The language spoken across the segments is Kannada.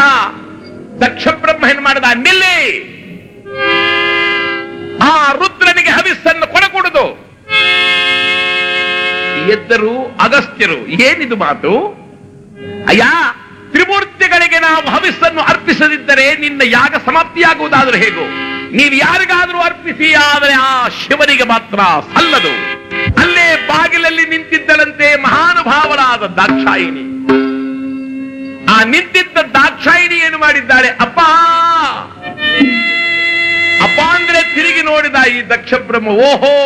ದಕ್ಷ ಬ್ರಹ್ಮ ಏನ್ ಮಾಡಿದ ನಿಲ್ಲಿ ಆ ರುದ್ರನಿಗೆ ಹವಿಸ್ಸನ್ನು ಕೊಡಕೂಡದು ಎದ್ದರು ಅಗಸ್ತ್ಯರು ಏನಿದು ಮಾತು ಅಯ್ಯ ತ್ರಿಮೂರ್ತಿಗಳಿಗೆ ನಾವು ಹವಿಸ್ಸನ್ನು ಅರ್ಪಿಸದಿದ್ದರೆ ನಿನ್ನ ಯಾಗ ಸಮಾಪ್ತಿಯಾಗುವುದಾದ್ರೂ ಹೇಗೋ ನೀವು ಯಾರಿಗಾದ್ರೂ ಅರ್ಪಿಸಿ ಆದರೆ ಆ ಶಿವನಿಗೆ ಮಾತ್ರ ಸಲ್ಲದು ಅಲ್ಲೇ ಬಾಗಿಲಲ್ಲಿ ನಿಂತಿದ್ದಳಂತೆ ಮಹಾನುಭಾವರಾದ ದಾಕ್ಷಾಯಿಣಿ ಆ ನಿಂತಿದ್ದ ದಾಕ್ಷಾಯಿಣಿ ಏನು ಮಾಡಿದ್ದಾಳೆ ಅಪ್ಪ ಅಪ್ಪ ಅಂದ್ರೆ ತಿರುಗಿ ನೋಡಿದ ಈ ದಕ್ಷ ಬ್ರಹ್ಮ ಓಹೋ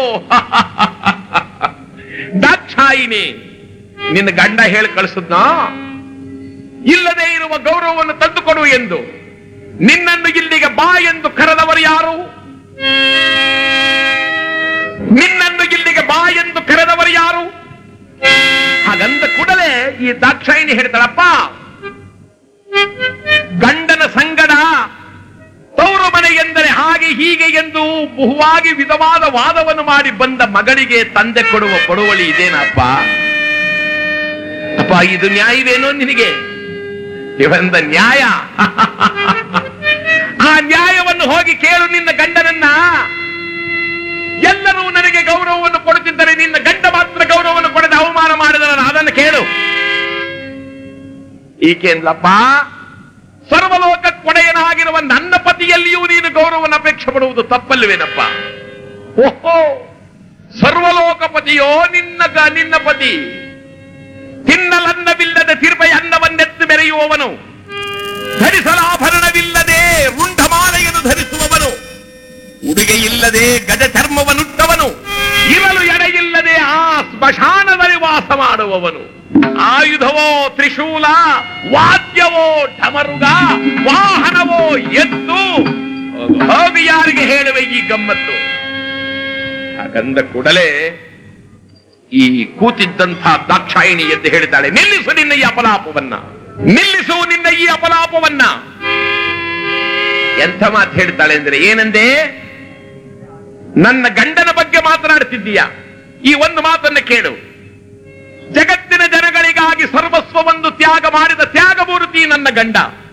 ದಾಕ್ಷಾಯಿನಿ ನಿನ್ನ ಗಂಡ ಹೇಳಿ ಕಳಿಸಿದ್ನಾ ಇಲ್ಲದೆ ಇರುವ ಗೌರವವನ್ನು ತಂದುಕೊಡು ಎಂದು ನಿನ್ನನ್ನು ಇಲ್ಲಿಗೆ ಬಾ ಎಂದು ಕರೆದವರು ಯಾರು ನಿನ್ನನ್ನು ಇಲ್ಲಿಗೆ ಬಾ ಎಂದು ಕರೆದವರು ಯಾರು ಹಾಗಂದ ಕೂಡಲೇ ಈ ದಾಕ್ಷಾಯಿಣಿ ಹೇಳ್ತಾಳಪ್ಪ ಗಂಡನ ಸಂಗಡ ತವರು ಮನೆ ಎಂದರೆ ಹಾಗೆ ಹೀಗೆ ಎಂದು ಬಹುವಾಗಿ ವಿಧವಾದ ವಾದವನ್ನು ಮಾಡಿ ಬಂದ ಮಗಳಿಗೆ ತಂದೆ ಕೊಡುವ ಕೊಡುವಳಿ ಇದೇನಪ್ಪ ಅಪ್ಪ ಇದು ನ್ಯಾಯವೇನೋ ನಿನಗೆ ಇವಂದ ನ್ಯಾಯ ಆ ನ್ಯಾಯವನ್ನು ಹೋಗಿ ಕೇಳು ನಿನ್ನ ಗಂಡನನ್ನ ಎಲ್ಲರೂ ನನಗೆ ಗೌರವವನ್ನು ಕೊಡುತ್ತಿದ್ದರೆ ನಿನ್ನ ಗಂಡ ಮಾತ್ರ ಗೌರವವನ್ನು ಕೊಡದೆ ಅವಮಾನ ಮಾಡಿದರಲ್ಲ ಅದನ್ನು ಕೇಳು ಈಕೆಂದ್ಲಪ್ಪ ಸರ್ವಲೋಕ ಕೊಡೆಯನಾಗಿರುವ ನನ್ನ ಪತಿಯಲ್ಲಿಯೂ ನೀನು ಗೌರವವನ್ನು ಅಪೇಕ್ಷೆ ಪಡುವುದು ತಪ್ಪಲ್ವೇನಪ್ಪ ಓಹೋ ಸರ್ವಲೋಕಪತಿಯೋ ನಿನ್ನ ಗ- ನಿನ್ನ ಪತಿ ತಿನ್ನಲನ್ನವಿಲ್ಲದೆ ತಿರುಪೈ ಅನ್ನವನ್ನೆತ್ತು ಮೆರೆಯುವವನು ಧರಿಸಲಾಭರಣವಿಲ್ಲದೆ ರುಂಢಮಾಲೆಯನ್ನು ಧರಿಸುವವನು ಉಡುಗೆ ಇಲ್ಲದೆ ಗಜ ಚರ್ಮವನ್ನುಟ್ಟವನು ಇರಲು ಎಡೆಯಿಲ್ಲದೆ ಆ ಸ್ಮಶಾನದಲ್ಲಿ ವಾಸ ಮಾಡುವವನು ಆಯುಧವೋ ತ್ರಿಶೂಲ ವಾದ್ಯವೋ ಢಮರುಗ ವಾಹನವೋ ಎತ್ತು ಹೋಗಿ ಯಾರಿಗೆ ಹೇಳುವೆ ಈ ಗಮ್ಮತ್ತು ಹಾಗಂದ ಕೂಡಲೇ ಈ ಕೂತಿದ್ದಂಥ ದಾಕ್ಷಾಯಿಣಿ ಎದ್ದು ಹೇಳಿದ್ದಾಳೆ ನಿಲ್ಲಿಸು ನಿನ್ನ ಈ ಅಪಲಾಪವನ್ನ ನಿಲ್ಲಿಸು ನಿನ್ನ ಈ ಅಪಲಾಪವನ್ನ ಎಂಥ ಮಾತು ಹೇಳ್ತಾಳೆ ಅಂದ್ರೆ ಏನಂದೆ ನನ್ನ ಗಂಡನ ಬಗ್ಗೆ ಮಾತನಾಡ್ತಿದ್ದೀಯ ಈ ಒಂದು ಮಾತನ್ನ ಕೇಳು ಜಗತ್ತಿನ ಜನಗಳಿಗಾಗಿ ಸರ್ವಸ್ವವನ್ನು ತ್ಯಾಗ ಮಾಡಿದ ತ್ಯಾಗಮೂರ್ತಿ ನನ್ನ ಗಂಡ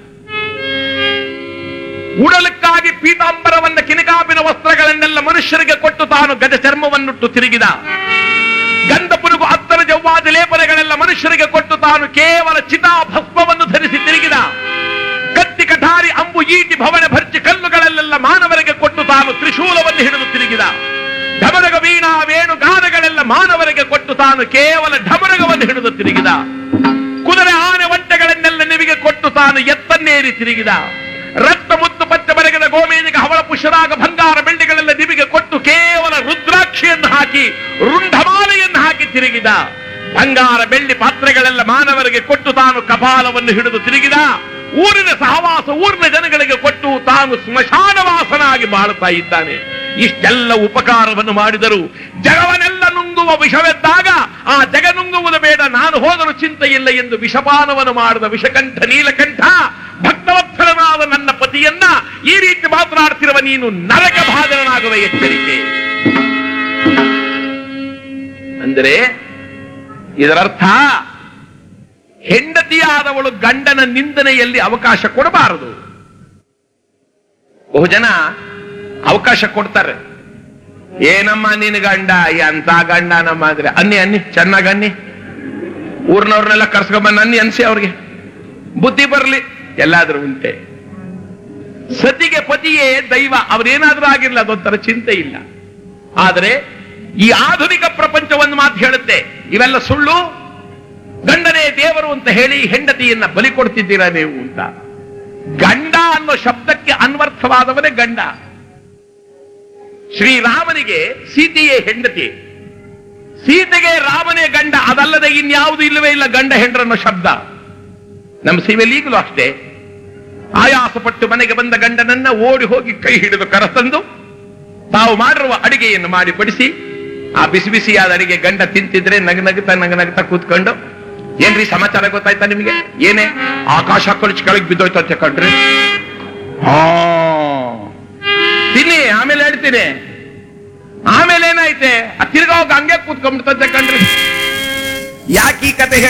ಉಡಲಕ್ಕಾಗಿ ಪೀತಾಂಬರವನ್ನ ಕಿನಕಾಪಿನ ವಸ್ತ್ರಗಳನ್ನೆಲ್ಲ ಮನುಷ್ಯರಿಗೆ ಕೊಟ್ಟು ತಾನು ಗಜ ಚರ್ಮವನ್ನುಟ್ಟು ತಿರುಗಿದ ಗಂಧ ಪುರುಗು ಅತ್ತರ ಜವ್ವಾದ ಲೇಪನೆಗಳೆಲ್ಲ ಮನುಷ್ಯರಿಗೆ ಕೊಟ್ಟು ತಾನು ಕೇವಲ ಚಿತಾಭಸ್ಮವನ್ನು ಧರಿಸಿ ತಿರುಗಿದ ಕತ್ತಿ ಕಠಾರಿ ಅಂಬು ಈಟಿ ಭವನ ಭರ್ಚಿ ಕಲ್ಲುಗಳಲ್ಲೆಲ್ಲ ಮಾನವರಿಗೆ ಕೊಟ್ಟು ತಾನು ತ್ರಿಶೂಲವನ್ನು ಹಿಡಿದು ತಿರುಗಿದ ಢಮರಗ ವೀಣಾ ವೇಣು ಗಾನಗಳೆಲ್ಲ ಮಾನವರಿಗೆ ಕೊಟ್ಟು ತಾನು ಕೇವಲ ಢಮರಗವನ್ನು ಹಿಡಿದು ತಿರುಗಿದ ಕುದುರೆ ಆನೆ ಒಂಟೆಗಳನ್ನೆಲ್ಲ ನಿಮಗೆ ಕೊಟ್ಟು ತಾನು ಎತ್ತನ್ನೇರಿ ತಿರುಗಿದ ರಕ್ತ ಮುತ್ತು ಪಚ್ಚ ಬರಗದ ಗೋಮೇನಿಗೆ ಹವಳ ಪುಷ್ಯರಾಗ ಬಂಗಾರ ಬೆಳ್ಳಿಗಳೆಲ್ಲ ನಿಮಗೆ ಕೊಟ್ಟು ಕೇವಲ ರುದ್ರಾಕ್ಷಿಯನ್ನು ಹಾಕಿ ರುಂಢಮಾಲೆಯನ್ನು ಹಾಕಿ ತಿರುಗಿದ ಬಂಗಾರ ಬೆಳ್ಳಿ ಪಾತ್ರೆಗಳೆಲ್ಲ ಮಾನವರಿಗೆ ಕೊಟ್ಟು ತಾನು ಕಪಾಲವನ್ನು ಹಿಡಿದು ತಿರುಗಿದ ಊರಿನ ಸಹವಾಸ ಊರಿನ ಜನಗಳಿಗೆ ಕೊಟ್ಟು ತಾನು ಸ್ಮಶಾನವಾಸನಾಗಿ ಬಾಳುತ್ತಾ ಇದ್ದಾನೆ ಇಷ್ಟೆಲ್ಲ ಉಪಕಾರವನ್ನು ಮಾಡಿದರು ಜಗವನ್ನೆಲ್ಲ ನುಂಗುವ ವಿಷವೆದ್ದಾಗ ಆ ಜಗ ನುಂಗುವುದು ಬೇಡ ನಾನು ಹೋದರೂ ಚಿಂತೆ ಇಲ್ಲ ಎಂದು ವಿಷಪಾನವನ್ನು ಮಾಡಿದ ವಿಷಕಂಠ ನೀಲಕಂಠ ಭಕ್ತವತ್ಸಲನಾದ ನನ್ನ ಪತಿಯನ್ನ ಈ ರೀತಿ ಮಾತನಾಡ್ತಿರುವ ನೀನು ನರಕ ಬಾಧನಾಗುವ ಎಚ್ಚರಿಕೆ ಅಂದರೆ ಇದರರ್ಥ ಹೆಂಡತಿಯಾದವಳು ಗಂಡನ ನಿಂದನೆಯಲ್ಲಿ ಅವಕಾಶ ಕೊಡಬಾರದು ಬಹುಜನ ಅವಕಾಶ ಕೊಡ್ತಾರೆ ಏನಮ್ಮ ನಿನ್ ಗಂಡ ಎಂತ ಗಂಡ ನಮ್ಮ ಅಂದ್ರೆ ಅನ್ನಿ ಅನ್ನಿ ಚೆನ್ನಾಗ್ ಅನ್ನಿ ಊರ್ನವ್ರನ್ನೆಲ್ಲ ಕರ್ಸ್ಕೊಂಬಂದ್ ಅನ್ನಿ ಅನ್ಸಿ ಅವ್ರಿಗೆ ಬುದ್ಧಿ ಬರಲಿ ಎಲ್ಲಾದ್ರೂ ಉಂಟೆ ಸತಿಗೆ ಪತಿಯೇ ದೈವ ಅವ್ರೇನಾದ್ರೂ ಆಗಿರ್ಲಿ ಅದೊಂಥರ ಚಿಂತೆ ಇಲ್ಲ ಆದರೆ ಈ ಆಧುನಿಕ ಪ್ರಪಂಚ ಒಂದು ಮಾತು ಹೇಳುತ್ತೆ ಇವೆಲ್ಲ ಸುಳ್ಳು ಗಂಡನೇ ದೇವರು ಅಂತ ಹೇಳಿ ಹೆಂಡತಿಯನ್ನ ಬಲಿ ಕೊಡ್ತಿದ್ದೀರಾ ನೀವು ಅಂತ ಗಂಡ ಅನ್ನೋ ಶಬ್ದಕ್ಕೆ ಅನ್ವರ್ಥವಾದವನೇ ಗಂಡ ಶ್ರೀರಾಮನಿಗೆ ಸೀತೆಯೇ ಹೆಂಡತಿ ಸೀತೆಗೆ ರಾಮನೇ ಗಂಡ ಅದಲ್ಲದೆ ಇನ್ಯಾವುದು ಇಲ್ಲವೇ ಇಲ್ಲ ಗಂಡ ಹೆಂಡ್ರನ್ನೋ ಶಬ್ದ ನಮ್ಮ ಸೀಮೆಯಲ್ಲಿ ಈಗಲೂ ಅಷ್ಟೇ ಆಯಾಸಪಟ್ಟು ಮನೆಗೆ ಬಂದ ಗಂಡನನ್ನ ಓಡಿ ಹೋಗಿ ಕೈ ಹಿಡಿದು ಕರೆತಂದು ತಾವು ಮಾಡಿರುವ ಅಡಿಗೆಯನ್ನು ಮಾಡಿ ಬಡಿಸಿ ಆ ಬಿಸಿ ಬಿಸಿಯಾದ ಅಡಿಗೆ ಗಂಡ ತಿಂತಿದ್ರೆ ನಗ ನಗುತ್ತಾ ನಗ ನಗುತ್ತಾ ಕೂತ್ಕೊಂಡು ಏನ್ರಿ ಸಮಾಚಾರ ಗೊತ್ತಾಯ್ತಾ ನಿಮಗೆ ಏನೇ ಆಕಾಶ ಕೊಳಿಸಿ ಕೆಳಗೆ ಬಿದ್ದೋಯ್ತಂತೆ ಕಣ್ರಿ ಹಾ ತಿನ್ನಿ ಆಮೇಲೆ ಹೇಳ್ತೀನಿ ಆಮೇಲೆ ಏನಾಯ್ತೆ ಆ ತಿರ್ಗಾ ಹೋಗಿ ಹಂಗೆ ಕೂತ್ಕೊಂಡ್ಬಿಡ್ತಂತೆ ಕಣ್ರಿ ಯಾಕೆ ಈ ಕತೆ